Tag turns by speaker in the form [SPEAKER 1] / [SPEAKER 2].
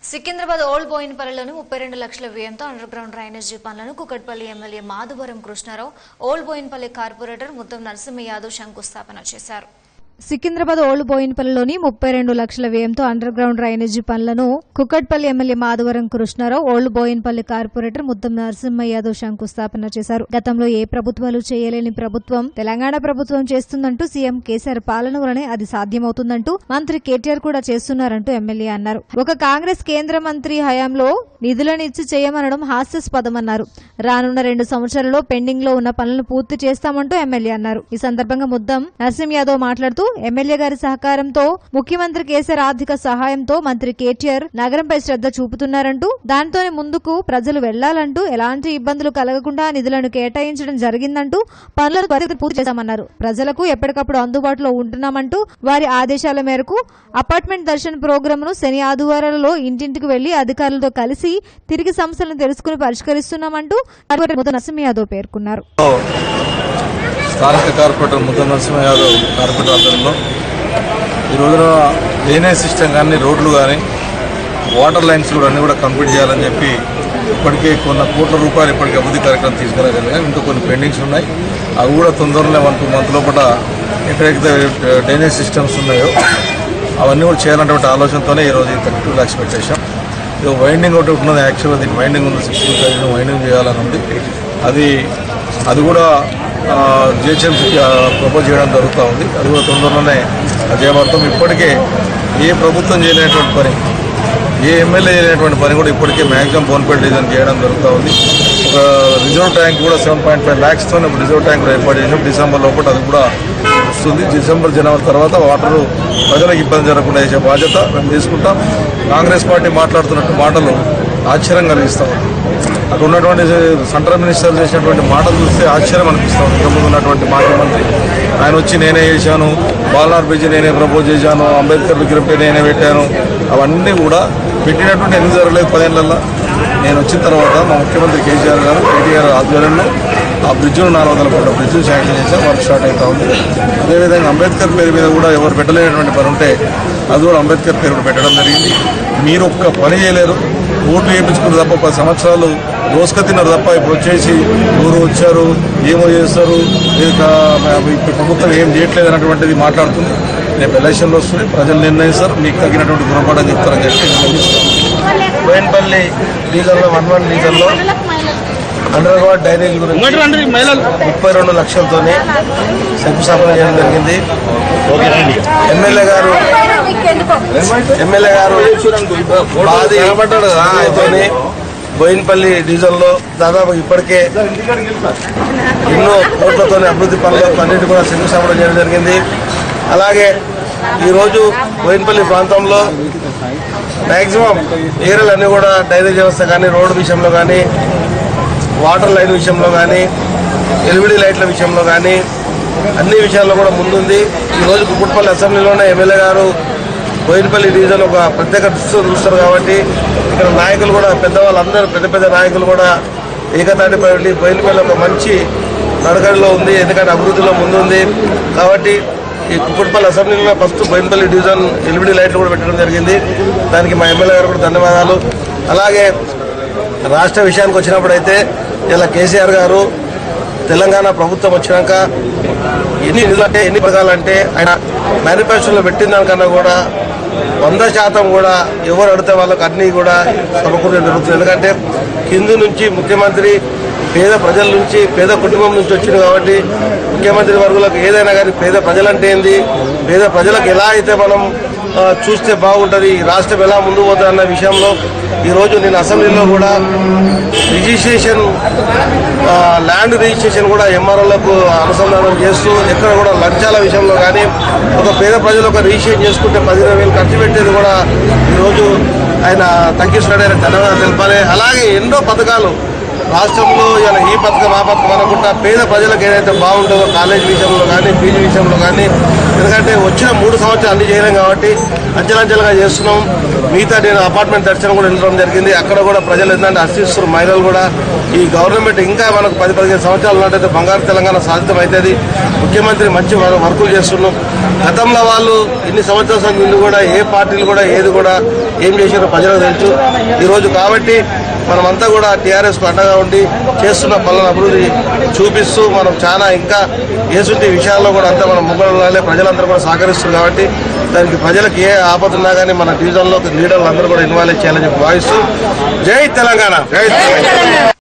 [SPEAKER 1] Secunderabad old బోయినపల్లిలోని ముప్పై రెండు లక్షల వ్యయంతో అండర్ గ్రౌండ్ డ్రైనేజీ పనులను Kukatpally MLA Madhavaram Krishnarao old Bowenpally corporator Muddam Narasimha Yadav శంకుస్థాపన చేశారు
[SPEAKER 2] సికింద్రాబాద్ ఓల్డ్ బోయినపల్లిలోని ముప్పై రెండు లక్షల వ్యయంతో అండర్ గ్రౌండ్ డ్రైనేజీ పనులను Kukatpally MLA Madhavaram Krishnarao old Bowenpally corporator Muddam Narasimha Yadav శంకుస్థాపన చేశారు గతంలో ఏ ప్రభుత్వాలు చేయలేని ప్రభుత్వం తెలంగాణ ప్రభుత్వం చేస్తుందంటూ సీఎం కేసీఆర్ పాలన వలనే అది సాధ్యమవుతుందంటూ మంత్రి కేటీఆర్ కూడా చేస్తున్నారంటూ ఎమ్మెల్యే అన్నారు ఒక కాంగ్రెస్ కేంద్ర మంత్రి హయాంలో నిధులను ఇచ్చి చేయమనడం హాస్యాస్పదమన్నారు రానున్న రెండు సంవత్సరాల్లో పెండింగ్ లో ఉన్న పనులను పూర్తి చేస్తామంటూ ఎమ్మెల్యే అన్నారు ఈ సందర్భంగా ముద్దం నరసింహ యాదవ్ మాట్లాడుతూ ఎమ్మెల్యే గారి సహకారంతో ముఖ్యమంత్రి కేసీఆర్ ఆర్థిక సహాయంతో మంత్రి కేటీఆర్ నగరంపై శ్రద్ధ చూపుతున్నారంటూ దానితోనే ముందుకు ప్రజలు వెళ్లాలంటూ ఎలాంటి ఇబ్బందులు కలగకుండా నిధులను కేటాయించడం జరిగిందంటూ పనులను త్వరిత పూర్తి చేశామన్నారు ప్రజలకు ఎప్పటికప్పుడు అందుబాటులో ఉంటున్నామంటూ వారి ఆదేశాల మేరకు అపార్ట్మెంట్ దర్శన్ ప్రోగ్రామ్ ను శని ఆదివారాలలో ఇంటింటికి వెళ్లి అధికారులతో కలిసి తిరిగి సమస్యలను తెలుసుకుని పరిష్కరిస్తున్నామంటూ కార్పొరేటర్ ముద్ద నరసింహ యాదవ్ పేర్కొన్నారు
[SPEAKER 3] స్థానిక కార్పొరేటర్ ముద్ద నరసింహ యాదవ్ కార్పొరేటర్ ఆధ్వర్యంలో ఈ రోజున డ్రైనేజ్ సిస్టమ్ కానీ రోడ్లు కానీ వాటర్ లైన్స్ కూడా అన్ని కూడా కంప్లీట్ చేయాలని చెప్పి ఇప్పటికే కొన్ని కోట్ల రూపాయలు ఇప్పటికే అభివృద్ధి కార్యక్రమం తీసుకురాగలిగాం ఇంకా కొన్ని పెండింగ్స్ ఉన్నాయి అవి కూడా తొందరలో వన్ టూ మంత్ లోపల ఎక్కడైతే డ్రైనేజ్ సిస్టమ్స్ ఉన్నాయో అవన్నీ కూడా చేయాలన్నటువంటి ఆలోచనతోనే ఈరోజు ఈ థర్టీ టూ ల్యాక్స్ పెట్టేశాం ఇక వైండింగ్ ఒకటి ఉన్నది యాక్చువల్గా దీనికి వైండింగ్ ఉంది సిక్స్టీ థౌసండ్ వైండింగ్ చేయాలని ఉంది అది అది కూడా జిహెచ్ఎంసీ ప్రపోజ్ చేయడం జరుగుతూ ఉంది అది కూడా తొందరలోనే చేయబడతాం ఇప్పటికే ఏ ప్రభుత్వం చేయలేనటువంటి పని ఏ ఎమ్మెల్యే చేయలేనటువంటి పని కూడా ఇప్పటికే మ్యాక్సిమం బోన్పేట డిజైన్ చేయడం జరుగుతూ ఉంది ఒక రిజర్వ్ ట్యాంక్ కూడా సెవెన్ పాయింట్ ఫైవ్ ల్యాక్స్తో రిజర్వ్ ట్యాంక్ కూడా ఏర్పాటు చేసాం డిసెంబర్ లోపల అది కూడా వస్తుంది డిసెంబర్ జనవరి తర్వాత వాటర్ ప్రజలకు ఇబ్బంది జరగకుండా చేసే బాధ్యత మేము తీసుకుంటాం కాంగ్రెస్ పార్టీ మాట్లాడుతున్నట్టు మాటలు ఆశ్చర్యం కలిగిస్తాం అక్కడ ఉన్నటువంటి సెంట్రల్ మినిస్టర్ చేసినటువంటి మాటలు చూస్తే ఆశ్చర్యం అనిపిస్తాం ఇంతకుముందు ఉన్నటువంటి మాజీ మంత్రి ఆయన వచ్చి నేనే చేశాను బాలనార్ బ్రిడ్జ్ నేనే ప్రపోజ్ చేశాను అంబేద్కర్ విగ్రహం నేనే పెట్టాను అవన్నీ కూడా పెట్టినటువంటి ఎందుకు జరగలేదు పదేళ్లలో నేను వచ్చిన తర్వాత మా ముఖ్యమంత్రి కేసీఆర్ గారు కేటీఆర్ ఆధ్వర్యంలో ఆ బ్రిడ్జ్ను నాలుగు వందల కోట్ల బ్రిడ్జ్ శాంక్షన్ చేశాం వర్క్ స్టార్ట్ అవుతా ఉంది అదేవిధంగా అంబేద్కర్ పేరు మీద కూడా ఎవరు పెట్టలేనటువంటి పని ఉంటే అది కూడా అంబేద్కర్ పేరు కూడా పెట్టడం జరిగింది మీరు ఒక్క పని చేయలేరు ఓట్లు వేయించుకున్నారు తప్ప పది సంవత్సరాలు దోసుక తిన్నారు తప్ప ఇప్పుడు వచ్చేసి ఎవరు వచ్చారు ఏమో చేస్తారు ఇక ఇప్పుడు ప్రభుత్వం ఏం చేయట్లేదు అన్నటువంటిది మాట్లాడుతుంది రేపు ఎలక్షన్లు వస్తుంది ప్రజలు నిర్ణయిస్తారు మీకు తగినటువంటి గుణపాఠం చెప్తారని చెప్పి నేను ముగిస్తాను.
[SPEAKER 4] బోయినపల్లి డీజల్లో వన్ వన్ డీజల్లో అండర్ గ్రౌండ్ డ్రైనేజ్ గురించి ముప్పై రెండు లక్షలతోనే శంకుస్థాపన చేయడం జరిగింది ఎమ్మెల్యే గారు ఎమ్మెల్యే గారు బాది అయితేనే బోయినపల్లి డీజల్లో దాదాపు ఇప్పటికే ఎన్నో కోట్లతో అభివృద్ధి పనులకు అన్నిటి కూడా శంకుస్థాపన చేయడం జరిగింది అలాగే ఈరోజు బోయినపల్లి ప్రాంతంలో మ్యాక్సిమం ఏరియాలన్నీ కూడా డ్రైనేజ్ వ్యవస్థ కానీ రోడ్డు విషయంలో కానీ వాటర్ లైన్ విషయంలో కానీ ఎల్ఈడి లైట్ల విషయంలో కానీ అన్ని విషయాల్లో కూడా ముందుంది ఈరోజు కుకుట్పల్లి అసెంబ్లీలోనే ఎమ్మెల్యే గారు బోయినపల్లి డివిజన్ ఒక ప్రత్యేక దృష్టితో చూస్తారు కాబట్టి ఇక్కడ నాయకులు కూడా పెద్దవాళ్ళందరూ పెద్ద పెద్ద నాయకులు కూడా ఏకతాటిపై వెళ్ళి బోయినపల్లి ఒక మంచి నడకడిలో ఉంది ఎందుకంటే అభివృద్ధిలో ముందుంది కాబట్టి ఈ కుకుట్పల్లి అసెంబ్లీలో ఫస్ట్ బోయినపల్లి డివిజన్ ఎల్ఈడి లైట్లు కూడా పెట్టడం జరిగింది దానికి మా ఎమ్మెల్యే గారు కూడా ధన్యవాదాలు అలాగే రాష్ట్ర విషయానికి వచ్చినప్పుడు అయితే ఇలా కేసీఆర్ గారు తెలంగాణ ప్రభుత్వం వచ్చినాక ఎన్ని నిధులు అంటే ఎన్ని పథకాలంటే ఆయన మేనిఫెస్టోలో పెట్టిన దానికన్నా కూడా వంద శాతం కూడా ఎవరు అడితే వాళ్ళకి అన్నీ కూడా సమకూరడం జరుగుతుంది ఎందుకంటే కింది నుంచి ముఖ్యమంత్రి పేద ప్రజల నుంచి పేద కుటుంబం నుంచి వచ్చింది కాబట్టి ముఖ్యమంత్రి వర్గులకు ఏదైనా కానీ పేద ప్రజలంటే ఏంది పేద ప్రజలకు ఎలా అయితే మనం ఆ, చూస్తే బాగుంటుంది ఈ రాష్ట్రం ఎలా ముందు పోతుంది అన్న విషయంలో ఈరోజు నేను అసెంబ్లీలో కూడా రిజిస్ట్రేషన్ ఆ, ల్యాండ్ రిజిస్ట్రేషన్ కూడా ఎంఆర్ఓలకు అనుసంధానం చేస్తూ ఎక్కడ కూడా లంచాల విషయంలో కానీ ఒక పేద ప్రజలు ఒక రిజిస్ట్రేషన్ చేసుకుంటే పదిహేను వేలు ఖర్చు పెట్టేది కూడా ఈరోజు ఆయన తగ్గిస్తున్నాడని ధన్యవాదాలు తెలపాలి అలాగే ఎన్నో పథకాలు రాష్ట్రంలో ఇలా ఈ పథకం ఆ పథకం అనుకుంటా పేద ప్రజలకు ఏదైతే బాగుంటుందో కాలేజ్ విషయంలో కానీ పీజీ విషయంలో కానీ ఎందుకంటే వచ్చిన మూడు సంవత్సరాలు అన్ని చేయలేం కాబట్టి అంచెలంచెలుగా చేస్తున్నాం మిగతా నేను అపార్ట్మెంట్ దర్శనం కూడా వెళ్ళడం జరిగింది అక్కడ కూడా ప్రజలు ఏంటంటే హర్షిస్తున్నారు మహిళలు కూడా ఈ గవర్నమెంట్ ఇంకా మనకు పది పదిహేను సంవత్సరాలు ఉన్నట్టయితే బంగారు తెలంగాణ సాధితం అవుతుంది ముఖ్యమంత్రి మంచి వర్- వర్కులు చేస్తున్నాం గతంలో వాళ్ళు ఇన్ని సంవత్సరాల ముందు కూడా ఏ పార్టీలు కూడా ఏది కూడా ఏం చేసారో ప్రజలకు తెలుసు ఈరోజు కాబట్టి మనమంతా కూడా టీఆర్ఎస్ కు అండగా ఉండి చేస్తున్న పనులను అభివృద్ధి చూపిస్తూ మనం చాలా ఇంకా ఏసుంటి విషయాల్లో కూడా అంతా మనం ముంగళాలే ప్రజలందరూ కూడా సహకరిస్తున్నారు కాబట్టి దానికి ప్రజలకు ఏ ఆపద ఉన్నా కానీ మన డివిజన్లో లీడర్లు అందరూ కూడా ఇన్వాల్వ్ చేయాలని చెప్పి భావిస్తూ జై తెలంగాణ జై తెలంగాణ